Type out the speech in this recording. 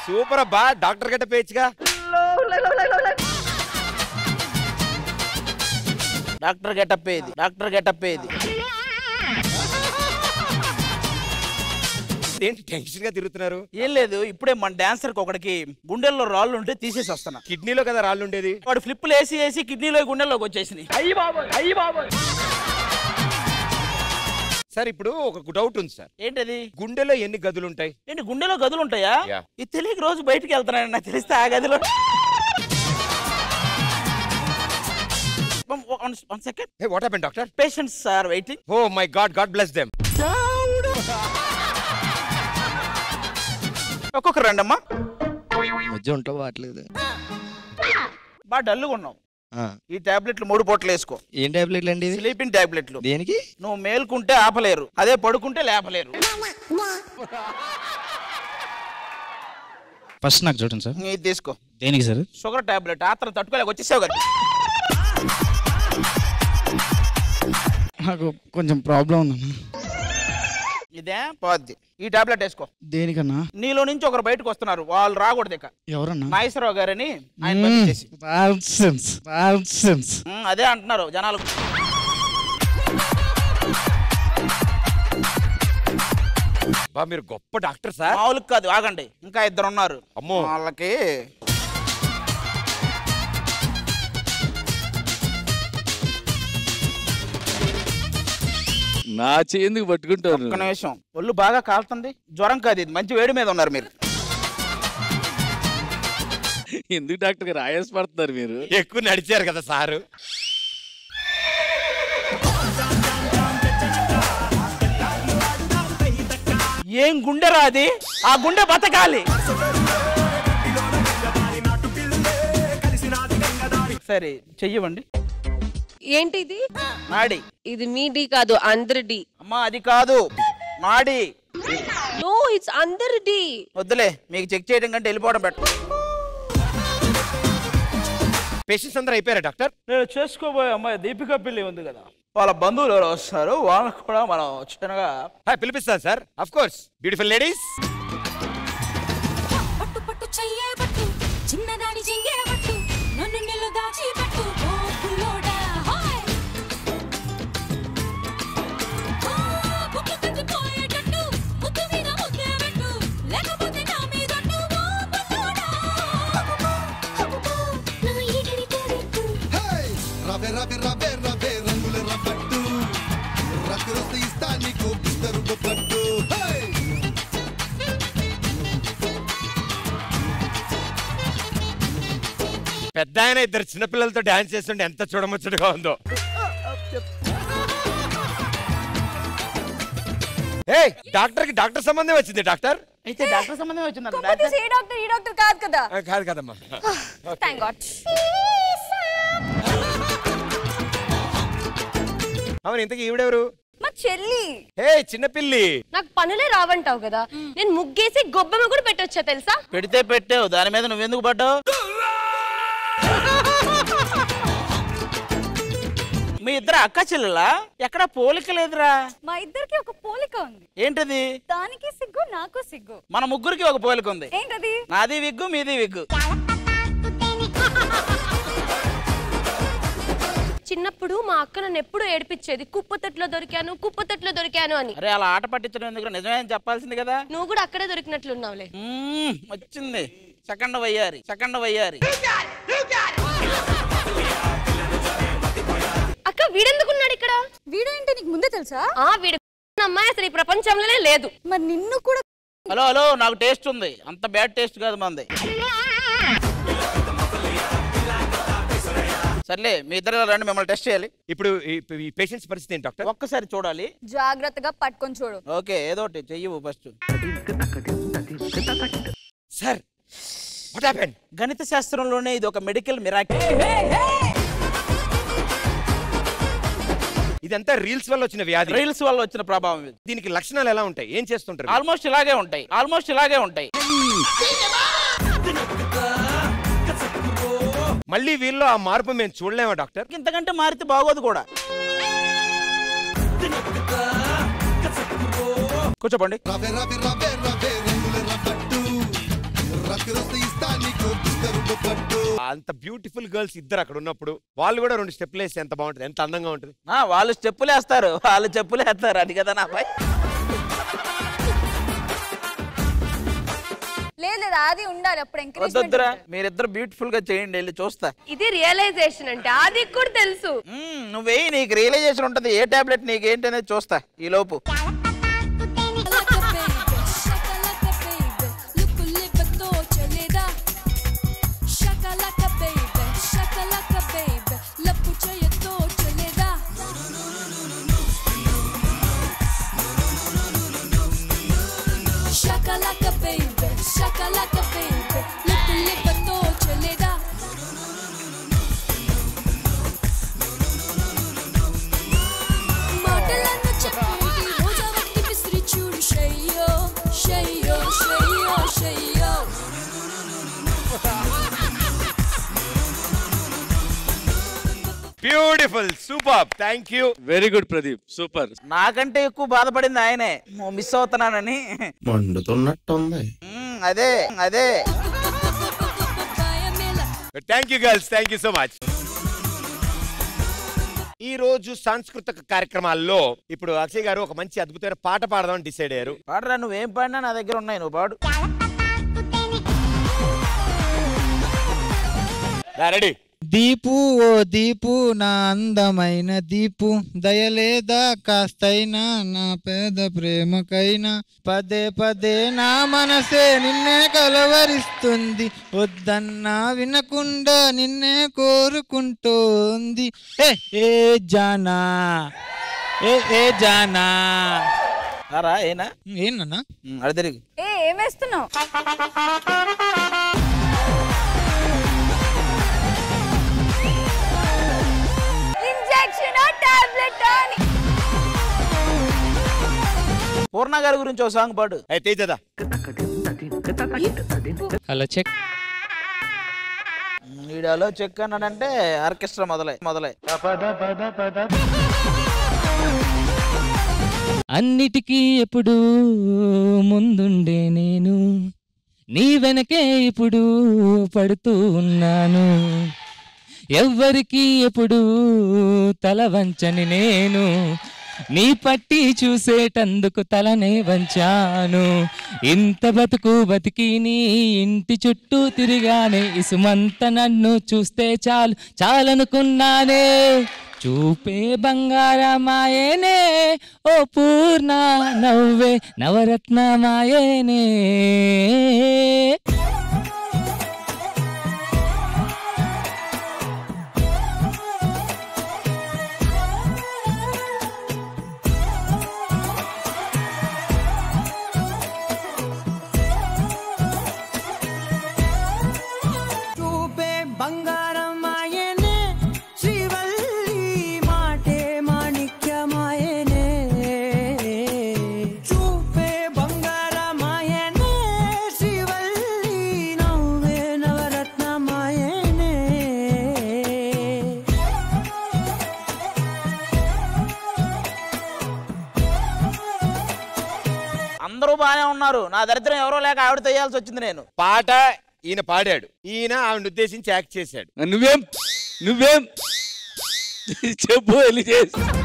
Super అబ్బా doctor గట్ట పేయచ్చుగా డాక్టర్ గెటప్ ఏది డాక్టర్ గెటప్ ఏది ఏంటి టెన్షన్ గా తిరుగుతున్నారు ఏం లేదు ఇప్పుడే మన డాన్సర్ ఒకడికి గుండెల్లో రాళ్ళు ఉంటే తీసేసి వస్తున్నా కిడ్నీలో కదా రాళ్ళు ఉండేది వాడు ఫ్లిప్పులు వేసి వేసి కిడ్నీలో గుండెల్లోకి వచ్చేసింది అయ్యి బాబోయ్ అయ్యి బాబోయ్ సార్ ఇప్పుడు ఒక డౌట్ ఉంది సార్ ఏంటది గుండెలో ఎన్ని గదులు ఉంటాయి ఏంటి గుండెలో గదులు ఉంటాయా Yeah. ఇది తెలియక రోజు బయటికి వెళ్తున్నాను నాకు తెలిస్తే ఆ గదిలో one second hey what happen doctor patients are waiting oh my god god bless them ఒక్కొక్కరు రండమ్మా మధ్య ఉంటావు వాట్లేదు బాగా డల్లుగా ఉన్నావు ఈ టాబ్లెట్లు మూడు పూటలు వేసుకో ఏం టాబ్లెట్లు అండి ఇది స్లీపింగ్ టాబ్లెట్లు దేనికి నువ్వు మేల్కుంటే ఆపలేరు అదే పడుకుంటే లేపలేరు ఫస్ట్ నాకు చూడండి సార్ ఇది తీసుకో దేనికి సార్ షుగర్ టాబ్లెట్ ఆత్రం తట్టుకోలేక వచ్చేసావు కదా నాకు కొంచెం ప్రాబ్లం ఉందన్న ఇదే పోద్ది ఈ టాబ్లెట్ వేసుకో దేనికన్నా నీలో నుంచి ఒకరు బయటకు వస్తున్నారు వాళ్ళు రాకూడదు ఇక ఎవరన్నా నాగేశ్వరరావు గారని ఆయన పంపించేసి నాన్సెన్స్ నాన్సెన్స్ ఉమ్, అదే అంటున్నారు జనాలు బా మీరు గొప్ప డాక్టర్ సార్ మామూలుగా కాదు ఆగండి ఇంకా ఇద్దరు ఉన్నారు అమ్మో. వాళ్ళకి నా చేందుకు పట్టుకుంటారు ఒక్క నిమిషం ఒళ్ళు బాగా కాలుతుంది జ్వరం కాదు ఇది మంచి వేడి మీద ఉన్నారు మీరు ఎందుకు డాక్టర్ గారు ఆయాసపడుతున్నారు మీరు ఎక్కువ నడిచారు కదా సారు ఏం గుండె రాది ఆ గుండె బతకాలి సరే చెయ్యవండి ఏంటి ఇది నాడి ఇది మీ డి కాదు అందరి డి అమ్మా అది కాదు నాడి నో ఇట్స్ అందరి డి వద్దులే మీకు చెక్ చేయడం కంటే వెళ్ళిపోవడం బెటర్ పేషెంట్స్ అందరూ అయిపోయారా డాక్టర్ నేను చేసుకోబోయే అమ్మాయి దీపికా పెళ్లి ఉంది కదా వాళ్ళ బంధువులు ఎవరు వస్తారు వాళ్ళకు కూడా మనం చిన్నగా హాయ్ పిలిపిస్తాను sir of course beautiful ladies పట్టు పట్టు చెయ్యే పట్టు చిన్నదాని జింగే పట్టు నన్ను నిల్లు దాచి పట్టు ఓ పుల్లోడా హాయ్ ఆ, బుక్కు కట్టిపోయేటట్టు ముద్దు మీద ముద్దే పెట్టు లేకపోతే నా మీదట్టు ఓ పుల్లోడా అబ్బబ్బో, నా ఈగడి కోరెట్టు రవే రవే రవే రవే రంగుల రబ్బట్టు రక్కు రసి ఇస్తా నీకు బిస్తరు బొబ్బట్టు హే! పెద్ద ఆయన ఇద్దరు చిన్నపిల్లలతో డాన్స్ చేస్తుంటే ఎంత చూడముచ్చటగా ఉందో ఏ డాక్టర్ కి డాక్టర్ సంబంధం వచ్చింది డాక్టర్ అయితే డాక్టర్ సంబంధం వచ్చిందంట కొంపతీసి ఏ డాక్టర్ ఈ డాక్టర్ కాదు కదా ఆ, కాదు కదమ్మా థ్యాంక్ గాడ్ అవును ఇంతకీ ఈవిడెవరు మా చెల్లి హే చిన్నపిల్లి నాకు పనులే రావంటావు కదా నేను ముగ్గేసి గొబ్బెమ్మ కూడా పెట్టొచ్చా తెలుసా పెడితే పెట్టావు దాని మీద నువ్వెందుకు పడ్డావు మీ ఇద్దరు అక్క చెల్లెలా ఎక్కడ పోలిక లేదురా మా ఇద్దరికి ఒక పోలిక ఉంది ఏంటది దానికి సిగ్గు నాకు సిగ్గు మన ముగ్గురికి ఒక పోలిక ఉంది ఏంటది నాది విగ్గు మీది విగ్గు చిన్నప్పుడు మా అక్క నన్ను ఎప్పుడు ఏడిపించేది కుప్పతట్లో దొరికాను కుప్పతట్లో దొరికాను అని అరే అలా ఆట పట్టించడం ఎందుకు నిజమే అని చెప్పాల్సింది కదా నువ్వు కూడా అక్కడే దొరికినట్లున్నావులే మ్మ్, వచ్చింది సెకండ్ వయ్యారి సెకండ్ వయ్యారి అక్క వీడెందుకున్నాడు ఇక్కడ వీడు ఏంటి నీకు ముందే తెలుసా ఆ వీడు అమ్మాయి అసలు ఈ ప్రపంచంలోనే లేదు మరి నిన్ను కూడా హలో హలో నాకు టేస్ట్ ఉంది అంత బ్యాడ్ టేస్ట్ కాదు మంది సర్లే మీ ఇద్దరు రండి మిమ్మల్ని టెస్ట్ చేయాలి ఇప్పుడు ఈ- ఈ పేషెంట్స్ పరిస్థితి ఏంటి డాక్టర్ ఒక్కసారి చూడాలి జాగ్రత్తగా పట్టుకొని చూడు ఓకే ఏదో ఒకటి చెయ్యవు ఫస్ట్ సార్ వాట్ హ్యాపెన్ గణిత శాస్త్రంలోనే ఇది ఒక మెడికల్ మిరాకిల్ ఇదంతా రీల్స్ వల్ల వచ్చిన వ్యాధి రీల్స్ వల్ల వచ్చిన ప్రభావం ఇది దీనికి లక్షణాలు ఎలా ఉంటాయి ఏం చేస్తుంటారు మీరు? ఆల్మోస్ట్ ఇలాగే ఉంటాయి ఆల్మోస్ట్ ఇలాగే ఉంటాయి మళ్ళీ వీళ్ళు ఆ మార్పు మేము చూడలేమా డాక్టర్ ఇంతకంటే మారితే బాగోదు కూడా కూర్చోపండి రవే రవే రవే రవే రంగుల రబ్బట్టు నీకు బిస్తరు దుప్పట్టు అంత బ్యూటిఫుల్ గర్ల్స్ ఇద్దరు అక్కడ ఉన్నప్పుడు వాళ్ళు కూడా రెండు స్టెప్లు వేస్తే ఎంత బాగుంటుంది ఎంత అందంగా ఉంటుంది ఆ, వాళ్ళు స్టెప్పులు వేస్తారు వాళ్ళు చెప్పులు వేస్తారు అది కదా నా అబ్బాయి లేదు లేదు అది ఉండాలి అప్పుడు ఎంకరేజ్మెంట్ వద్దొద్దురా మీరిద్దరు బ్యూటిఫుల్ గా చేయండి వెళ్ళి చూస్తా ఇది రియలైజేషన్ అంటే అది కూడా తెలుసు మ్మ్, నువ్వేయి నీకు రియలైజేషన్ ఉంటుంది ఏ టాబ్లెట్ నీకు ఏంటి అనేది చూస్తా ఈ లోపు Shakalaka baby, shakalaka baby, lipu lipuతో చలేదా మాటలను చెప్పేది రోజా వంటి విసిరి చూడు షయ్యో షయ్యో షయ్యో షయ్యో beautiful super thank you very good Pradeep super నాకంటే ఎక్కువ బాధపడింది ఆయనే మిస్ అవుతున్నానని మండుతున్నట్టుంది మ్మ్, అదే అదే భయమేలా thank you girls thank you so much ఈ రోజు సాంస్కృతిక కార్యక్రమాల్లో ఇప్పుడు అక్షయ్ గారు ఒక మంచి అద్భుతమైన పాట పాడదామని డిసైడ్ అయ్యారు పాడరా నువ్వేం పాడినా నా దగ్గర ఉన్నాయి నువ్వు పాడు రెడీ దీపు ఓ దీపు నా అందమైన దీపు దయలేదా కాస్తైనా నా పేద ప్రేమకైనా పదే పదే నా మనసే నిన్నే కలవరిస్తుంది వద్దన్నా వినకుండా నిన్నే కోరుకుంటోంది ఏ ఏ జానా ఏ ఏ జానా రా ఏనా ఏంటన్నా మ్మ్, అడు తిరిగి ఏ ఏం వేస్తున్నావు ఇంజెక్షన్ టాబ్లెట్ అని పూర్ణ గారి గురించి ఒక సాంగ్ పాడు అయితే తేజదా హలో చెక్ వీడియోలో చెక్ అన్నాడంటే ఆర్కెస్ట్రా మొదలై మొదలై అన్నిటికీ ఎప్పుడు ముందుండే నేను నీ వెనకే ఇప్పుడు పడుతూ ఉన్నాను ఎవ్వరికి ఎప్పుడు తల వంచని నేను నీ పట్టి చూసేటందుకు తలనే వంచాను ఇంత బతుకు బతికి నీ ఇంటి చుట్టూ తిరిగానే ఇసుమంత నన్ను చూస్తే చాలు చాలనుకున్నానే చూపే బంగారమాయేనే ఓ పూర్ణ నవ్వే నవరత్నమాయేనే చూపే బంగారమాయనే శ్రీవల్లి మాటే మాణిక్యమాయనే చూపే బంగారమాయనే శ్రీవల్లి నవ్వే నవరత్నమాయనే అందరూ బాగానే ఉన్నారు నా దరిద్రం ఎవరో లేక ఆవిడ తెయ్యాల్సి వచ్చింది నేను పాట ఈయన పాడాడు ఈయన ఆవిడ ఉద్దేశించి యాక్ట్ చేశాడు నువ్వేం నువ్వేం చెప్పు వెళ్ళి చేసి